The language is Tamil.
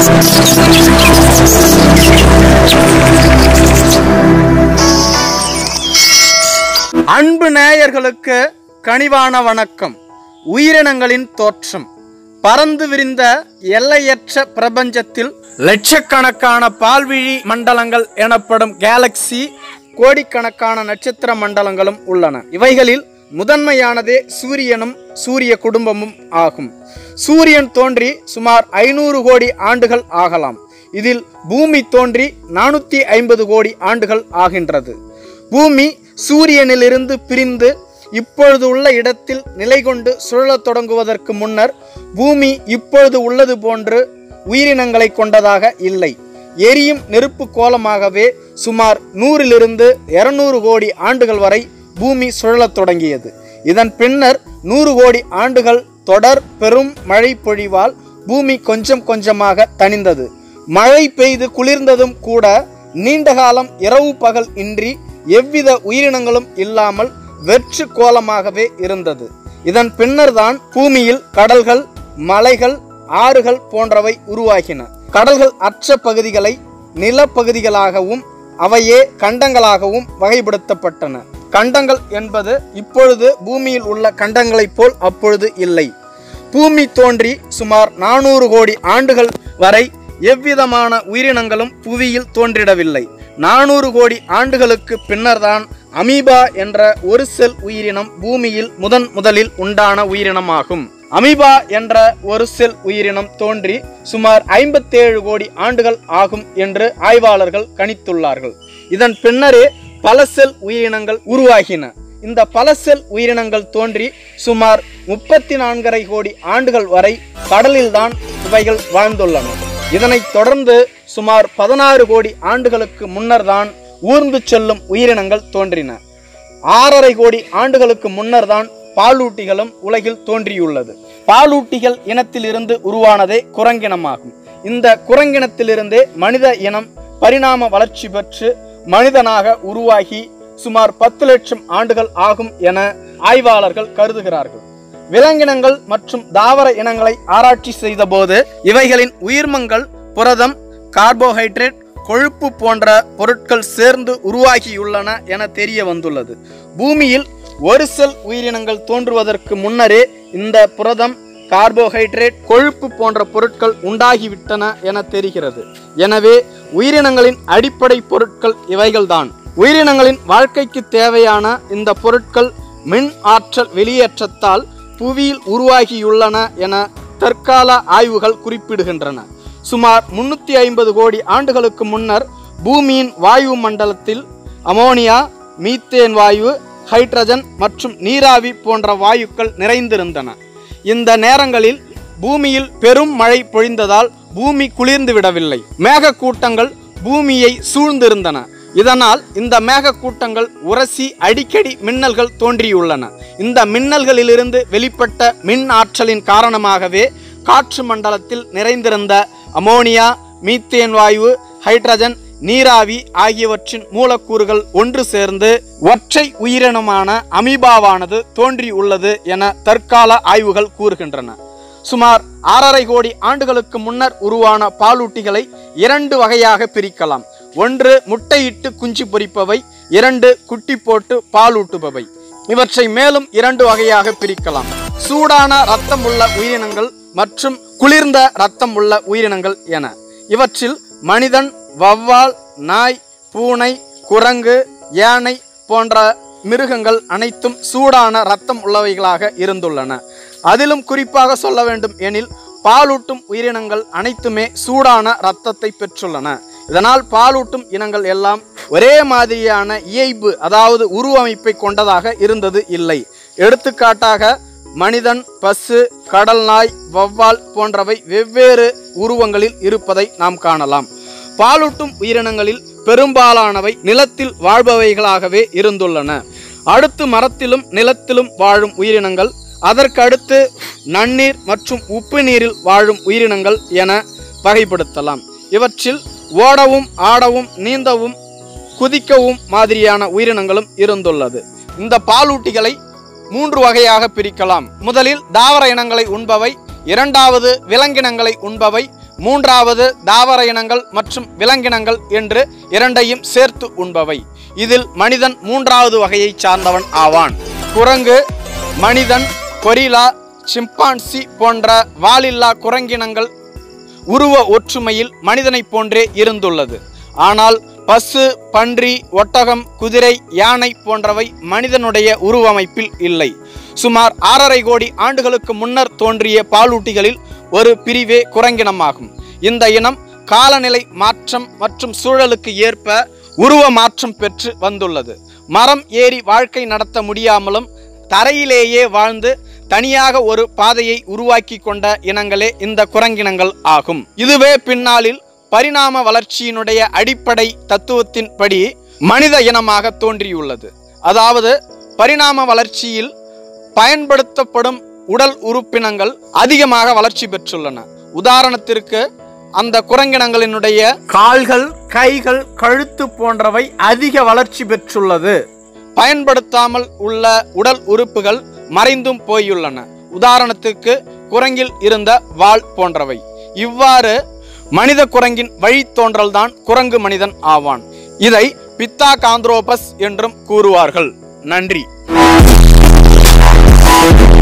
அன்பு நேயர்களுக்கு கனிவான வணக்கம் உயிரினங்களின் தோற்றம் பறந்து விரிந்த எல்லையற்ற பிரபஞ்சத்தில் லட்சக்கணக்கான பால்விழி மண்டலங்கள் எனப்படும் கேலக்சி கோடிக்கணக்கான நட்சத்திர மண்டலங்களும் உள்ளன இவைகளில் முதன்மையானதே சூரியனும் சூரிய குடும்பமும் ஆகும் சூரியன் தோன்றி சுமார் ஐநூறு கோடி ஆண்டுகள் ஆகலாம் இதில் பூமி தோன்றி நானூற்றி ஐம்பது கோடி ஆண்டுகள் ஆகின்றது பூமி சூரியனிலிருந்து பிரிந்து இப்பொழுது உள்ள இடத்தில் நிலை கொண்டு சுழலத் தொடங்குவதற்கு முன்னர் பூமி இப்பொழுது உள்ளது போன்று உயிரினங்களை கொண்டதாக இல்லை எரியும் நெருப்பு கோலமாகவே சுமார் நூறிலிருந்து இருநூறு கோடி ஆண்டுகள் வரை பூமி சுழலத் தொடங்கியது இதன் பின்னர் நூறு கோடி ஆண்டுகள் தொடர் பெரும் மழை பொழிவால் பூமி கொஞ்சம் கொஞ்சமாக தணிந்தது மழை பெய்து குளிர்ந்ததும் கூட நீண்ட காலம் இரவு பகல் இன்றி எவ்வித உயிரினங்களும் இல்லாமல் வெற்று கோலமாகவே இருந்தது இதன் பின்னர்தான் பூமியில் கடல்கள் மலைகள் ஆறுகள் போன்றவை உருவாகின கடல்கள் அற்ற பகுதிகளை நிலப்பகுதிகளாகவும் அவையே கண்டங்களாகவும் வகைப்படுத்தப்பட்டன கண்டங்கள் என்பது இப்பொழுது பூமியில் உள்ள கண்டங்களைப் போல் அப்பொழுது இல்லை பூமி தோன்றி சுமார் நானூறு கோடி ஆண்டுகள் வரை எவ்விதமான உயிரினங்களும் புவியில் தோன்றிடவில்லை நானூறு கோடி ஆண்டுகளுக்கு பின்னர்தான் அமீபா என்ற ஒரு செல் உயிரினம் பூமியில் முதன் முதலில் உண்டான உயிரினமாகும் அமீபா என்ற ஒரு செல் உயிரினம் தோன்றி சுமார் ஐம்பத்தேழு கோடி ஆண்டுகள் ஆகும் என்று ஆய்வாளர்கள் கணித்துள்ளார்கள் இதன் பின்னரே பல செல் உயிரினங்கள் உருவாகின இந்த பல செல் உயிரினங்கள் தோன்றி சுமார் முப்பத்தி நான்கரை கோடி ஆண்டுகள் வரை கடலில்தான் இவைகள் வாழ்ந்துள்ளன இதனைத் தொடர்ந்து சுமார் பதினாறு கோடி ஆண்டுகளுக்கு முன்னர்தான் ஊர்ந்து செல்லும் உயிரினங்கள் தோன்றின ஆறரை கோடி ஆண்டுகளுக்கு முன்னர்தான் பாலூட்டிகளும் உலகில் தோன்றியுள்ளது பாலூட்டிகள் இனத்திலிருந்து உருவானதே குரங்கினமாகும் இந்த குரங்கினத்திலிருந்தே மனித இனம் பரிணாம வளர்ச்சி பெற்று மனிதனாக உருவாகி சுமார் பத்து லட்சம் ஆண்டுகள் ஆகும் என ஆய்வாளர்கள் கருதுகிறார்கள் விலங்கினங்கள் மற்றும் தாவர இனங்களை ஆராய்ச்சி செய்தபோது இவைகளின் உயிர்மங்கள் புரதம் கார்போஹைட்ரேட் கொழுப்பு போன்ற பொருட்கள் சேர்ந்து உருவாகியுள்ளன என தெரிய வந்துள்ளது பூமியில் ஒரு செல் உயிரினங்கள் தோன்றுவதற்கு முன்னரே இந்த புரதம் கார்போஹைட்ரேட் கொழுப்பு போன்ற பொருட்கள் உண்டாகிவிட்டன என தெரிகிறது எனவே உயிரினங்களின் அடிப்படை பொருட்கள் இவைகள்தான் உயிரினங்களின் வாழ்க்கைக்கு தேவையான இந்த பொருட்கள் மின் ஆற்றல் வெளியேற்றத்தால் புவியில் உருவாகியுள்ளன என தற்கால ஆய்வுகள் குறிப்பிடுகின்றன சுமார் முன்னூற்றி ஐம்பது கோடி ஆண்டுகளுக்கு முன்னர் பூமியின் வாயு மண்டலத்தில் அமோனியா மீத்தேன் வாயு ஹைட்ரஜன் மற்றும் நீராவி போன்ற வாயுக்கள் நிறைந்திருந்தன இந்த நேரங்களில் பூமியில் பெரும் மழை பொழிந்ததால் பூமி குளிர்ந்து விடவில்லை மேகக்கூட்டங்கள் பூமியை சூழ்ந்திருந்தன இதனால் இந்த மேகக்கூட்டங்கள் உரசி அடிக்கடி மின்னல்கள் தோன்றியுள்ளன இந்த மின்னல்களிலிருந்து வெளிப்பட்ட மின் ஆற்றலின் காரணமாகவே காற்று மண்டலத்தில் நிறைந்திருந்த அமோனியா மீத்தேன் வாயு ஹைட்ரஜன் நீராவி ஆகியவற்றின் மூலக்கூறுகள் ஒன்று சேர்ந்து ஒற்றை உயிரினமான அமீபாவானது தோன்றியுள்ளது என தற்கால ஆய்வுகள் கூறுகின்றன சுமார் ஆறரை கோடி ஆண்டுகளுக்கு முன்னர் உருவான பாலூட்டிகளை இரண்டு வகையாக பிரிக்கலாம் ஒன்று முட்டையிட்டு குஞ்சு பொரிப்பவை இரண்டு குட்டி போட்டு பாலூட்டுபவை இவற்றை மேலும் இரண்டு வகையாக பிரிக்கலாம் சூடான ரத்தம் உள்ள உயிரினங்கள் மற்றும் குளிர்ந்த ரத்தம் உள்ள உயிரினங்கள் என இவற்றில் மனிதன் வவ்வால் நாய் பூனை குரங்கு யானை போன்ற மிருகங்கள் அனைத்தும் சூடான ரத்தம் உள்ளவைகளாக இருந்துள்ளன அதிலும் குறிப்பாக சொல்ல வேண்டும் எனில் பாலூட்டும் உயிரினங்கள் அனைத்துமே சூடான இரத்தத்தை பெற்றுள்ளன இதனால் பாலூட்டும் இனங்கள் எல்லாம் ஒரே மாதிரியான இயைபு அதாவது உருவமைப்பை கொண்டதாக இருந்தது இல்லை எடுத்துக்காட்டாக மனிதன் பசு கடல் நாய் வவ்வால் போன்றவை வெவ்வேறு உருவங்களில் இருப்பதை நாம் காணலாம் பாலூட்டும் உயிரினங்களில் பெரும்பாலானவை நிலத்தில் வாழ்பவைகளாகவே இருந்துள்ளன அடுத்து மரத்திலும் நிலத்திலும் வாழும் உயிரினங்கள் அதற்கு அடுத்து நன்னீர் மற்றும் உப்பு நீரில் வாழும் உயிரினங்கள் என வகைப்படுத்தலாம் இவற்றில் ஓடவும் ஆடவும் நீந்தவும் குதிக்கவும் மாதிரியான உயிரினங்களும் இருந்துள்ளது இந்த பாலூட்டிகளை மூன்று வகையாக பிரிக்கலாம் முதலில் தாவர இனங்களை உண்பவை இரண்டாவது விலங்கினங்களை உண்பவை மூன்றாவது தாவர இனங்கள் மற்றும் விலங்கினங்கள் என்று இரண்டையும் சேர்த்து உண்பவை இதில் மனிதன் மூன்றாவது வகையைச் சார்ந்தவன் ஆவான் குரங்கு மனிதன் கொரிலா சிம்பான்சி போன்ற வாலில்லா குரங்கினங்கள் உருவ ஒற்றுமையில் மனிதனைப் போன்றே இருந்துள்ளது ஆனால் பசு பன்றி ஒட்டகம் குதிரை யானை போன்றவை மனிதனுடைய உருவமைப்பில் இல்லை சுமார் ஆறரை கோடி ஆண்டுகளுக்கு முன்னர் தோன்றிய பாலூட்டிகளில் ஒரு பிரிவே குரங்கினமாகும் இந்த இனம் காலநிலை மாற்றம் மற்றும் சூழலுக்கு ஏற்ப உருவ மாற்றம் பெற்று வந்துள்ளது மரம் ஏறி வாழ்க்கை நடத்த முடியாமலும் தரையிலேயே வாழ்ந்து தனியாக ஒரு பாதையை உருவாக்கி கொண்ட இனங்களே இந்த குரங்கினங்கள் ஆகும் இதுவே பின்னாளில் பரிணாம வளர்ச்சியினுடைய அடிப்படை தத்துவத்தின்படி மனித இனமாக தோன்றியுள்ளது அதாவது பரிணாம வளர்ச்சியில் பயன்படுத்தப்படும் உடல் உறுப்பினங்கள் அதிகமாக வளர்ச்சி பெற்றுள்ளன உதாரணத்திற்கு அந்த குரங்கினங்களினுடைய கால்கள் கைகள் கழுத்து போன்றவை அதிக வளர்ச்சி பெற்றுள்ளது பயன்படுத்தாமல் உள்ள உடல் உறுப்புகள் மறைந்தும் போயுள்ளன உதாரணத்துக்கு குரங்கில் இருந்த வால் போன்றவை இவ்வாறு மனித குரங்கின் வழித்தோன்றல்தான் குரங்கு மனிதன் ஆவான் இதை பித்தா காந்த்ரோபஸ் என்றும் கூறுவார்கள் நன்றி